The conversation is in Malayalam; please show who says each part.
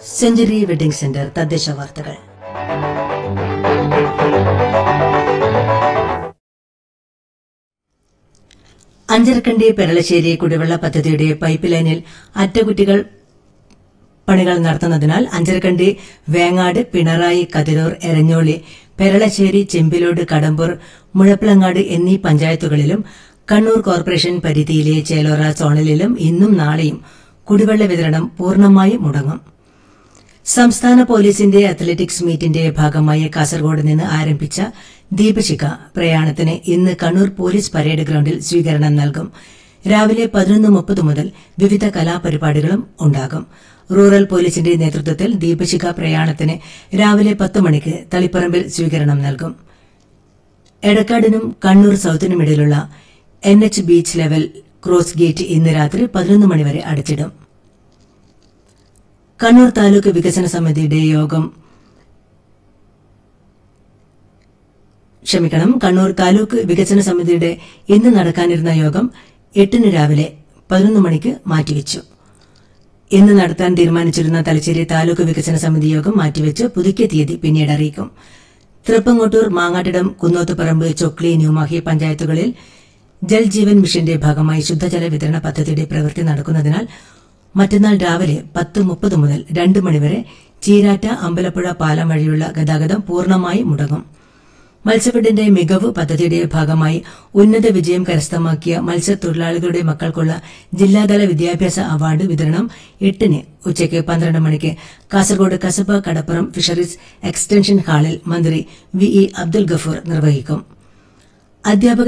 Speaker 1: സെഞ്ചുറി വെഡിംഗ് സെന്റർ തദ്ദേശ വാർത്തകൾ അഞ്ചരക്കണ്ടി പെരളശ്ശേരി കുടിവെള്ള പദ്ധതിയുടെ പൈപ്പ് ലൈനിൽ അറ്റകുറ്റികൾ പണികൾ നടത്തുന്നതിനാൽ അഞ്ചരക്കണ്ടി വേങ്ങാട് പിണറായി കതിരൂർ എരഞ്ഞോളി പെരളശ്ശേരി ചെമ്പിലോട് കടമ്പൂർ മുഴപ്പിളങ്ങാട് എന്നീ പഞ്ചായത്തുകളിലും കണ്ണൂർ കോർപ്പറേഷൻ പരിധിയിലെ ചേലോറ സോണലിലും ഇന്നും നാളെയും കുടിവെള്ള വിതരണം പൂർണ്ണമായും മുടങ്ങും സംസ്ഥാന പോലീസിന്റെ അത്ലറ്റിക്സ് മീറ്റിന്റെ ഭാഗമായി കാസർഗോഡ് നിന്ന് ആരംഭിച്ച ദീപശിഖ പ്രയാണത്തിന് ഇന്ന് കണ്ണൂർ പോലീസ് പരേഡ് ഗ്രൌണ്ടിൽ സ്വീകരണം നൽകും രാവിലെ പതിനൊന്ന് മുപ്പത് മുതൽ വിവിധ കലാപരിപാടികളും ഉണ്ടാകും റൂറൽ പോലീസിന്റെ നേതൃത്വത്തിൽ ദീപശിഖ പ്രയാണത്തിന് രാവിലെ പത്ത് മണിക്ക് തളിപ്പറമ്പിൽ സ്വീകരണം നൽകും എടക്കാടിനും കണ്ണൂർ സൌത്തിനുമിടയിലുള്ള N H beach level cross gate ഇന്ന് രാത്രി പതിനൊന്ന് മണിവരെ അടച്ചിടും കണ്ണൂർ താലൂക്ക് വികസന സമിതിയുടെ യോഗം ക്ഷമിക്കണം കണ്ണൂർ താലൂക്ക് വികസന സമിതിയുടെ ഇന്ന് നടക്കാനിരുന്ന യോഗം എട്ടിന് രാവിലെ പതിനൊന്ന് മണിക്ക് മാറ്റിവെച്ചു ഇന്ന് നടത്താൻ തീരുമാനിച്ചിരുന്ന തലശ്ശേരി താലൂക്ക് വികസന സമിതി യോഗം മാറ്റിവെച്ച് പുതുക്കിയ തീയതി പിന്നീട് അറിയിക്കും തൃപ്പങ്ങോട്ടൂർ മാങ്ങാട്ടിടം കുന്നോത്തുപറമ്പ് ചൊക്ലി ന്യൂമാഹി പഞ്ചായത്തുകളിൽ ജൽജീവൻ മിഷന്റെ ഭാഗമായി ശുദ്ധജല വിതരണ പദ്ധതിയുടെ പ്രവൃത്തി നടക്കുന്നതിനാൽ മറ്റന്നാൾ രാവിലെ പത്ത് മുപ്പത് മുതൽ രണ്ട് മണിവരെ ചീരാറ്റ അമ്പലപ്പുഴ പാലം വഴിയുള്ള ഗതാഗതം പൂർണ്ണമായി മുടങ്ങും മത്സ്യഫെഡിന്റെ മികവ് പദ്ധതിയുടെ ഭാഗമായി ഉന്നത വിജയം കരസ്ഥമാക്കിയ മത്സ്യത്തൊഴിലാളികളുടെ മക്കൾക്കുള്ള ജില്ലാതല വിദ്യാഭ്യാസ അവാർഡ് വിതരണം എട്ടിന് ഉച്ചയ്ക്ക് പന്ത്രണ്ട് മണിക്ക് കാസർഗോഡ് കസബ കടപ്പുറം ഫിഷറീസ് എക്സ്റ്റൻഷൻ ഹാളിൽ മന്ത്രി വി ഇ അബ്ദുൽ ഗഫൂർ നിർവഹിക്കും അധ്യാപക